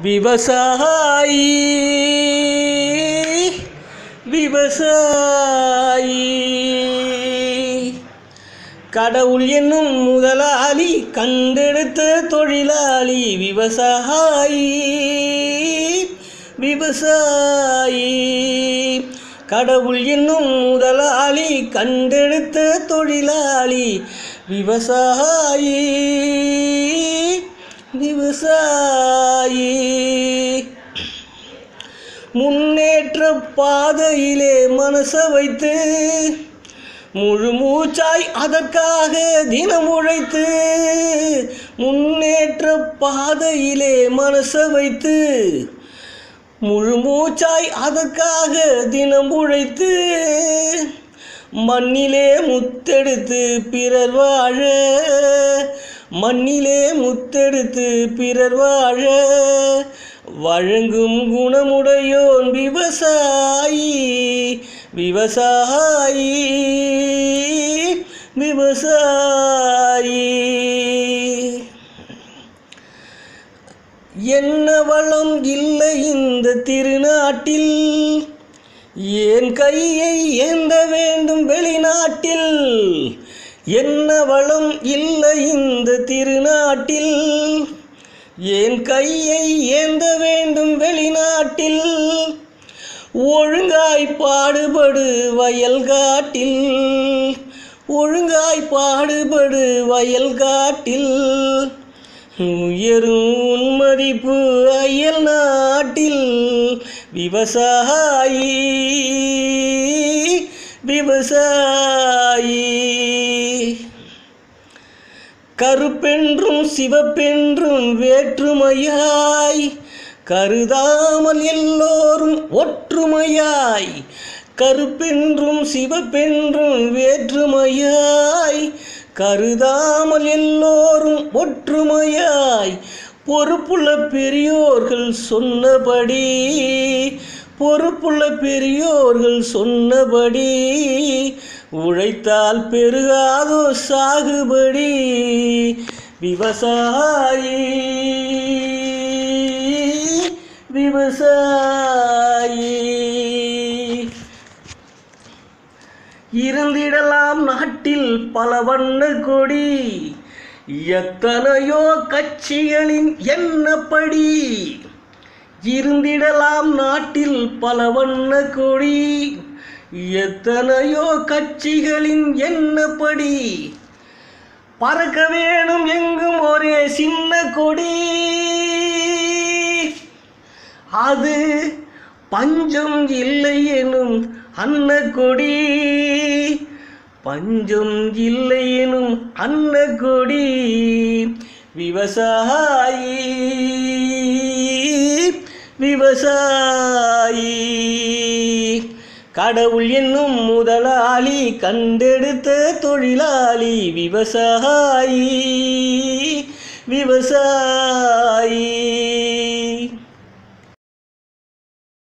விவசாயி விவசாயி கடவுள் என்னும் முதலாளி கண்டெடுத்த தொழிலாளி விவசாயி விவசாயி கடவுள் என்னும் முதலாளி கண்டெடுத்த தொழிலாளி விவசாயி விவசாயி முன்னேற்ற பாதையிலே மனச வைத்து முழு மூச்சாய் அதற்காக தினம் உழைத்து முன்னேற்ற பாதையிலே மனச வைத்து முழு மூச்சாய் அதற்காக தினம் உழைத்து மண்ணிலே முத்தெடுத்து பிறர் வாழ மண்ணிலே முத்தெடுத்து பிறர் வாழ வழங்கும் குணமுடையோன் விவசாயி விவசாயி விவசாயி என்ன வளம் இல்லை இந்த திருநாட்டில் ஏன் கையை ஏந்த வேண்டும் வெளிநாட்டில் என்ன வளம் இல்லை இந்த திருநாட்டில் ஏன் கையை ஏந்த வேண்டும் வெளிநாட்டில் ஒழுங்காய் பாடுபடு வயல் காட்டில் ஒழுங்காய் பாடுபடு வயல் காட்டில் உயரும் உன் மதிப்பு அயல் நாட்டில் விவசாயி விவசாயி கருப்பென்றும் சிவப்பென்றும் வேற்றுமையாய் கருதாமல் எல்லோரும் ஒற்றுமையாய் கருப்பென்றும் சிவப்பென்றும் வேற்றுமையாய் கருதாமல் எல்லோரும் ஒற்றுமையாய் பொறுப்புள்ள பெரியோர்கள் சொன்னபடி பொறுப்புள்ள பெரியோர்கள் சொன்னபடி உழைத்தால் பெருகாதோ சாகுபடி விவசாயி விவசாயி இருந்திடலாம் நாட்டில் பல வண்ண கொடி எத்தனையோ கட்சிகளின் எண்ணப்படி இருந்திடலாம் நாட்டில் பல வண்ண கொடி எத்தனையோ கட்சிகளின் எண்ணப்படி பறக்க வேணும் எங்கும் ஒரே சின்ன கொடி அது பஞ்சம் இல்லை எனும் அன்ன கொடி பஞ்சம் இல்லை எனும் அன்ன கொடி விவசாயி விவசாயி கடவுள் என்னும் முதலாளி கண்டெடுத்த தொழிலாளி விவசாயி விவசாயி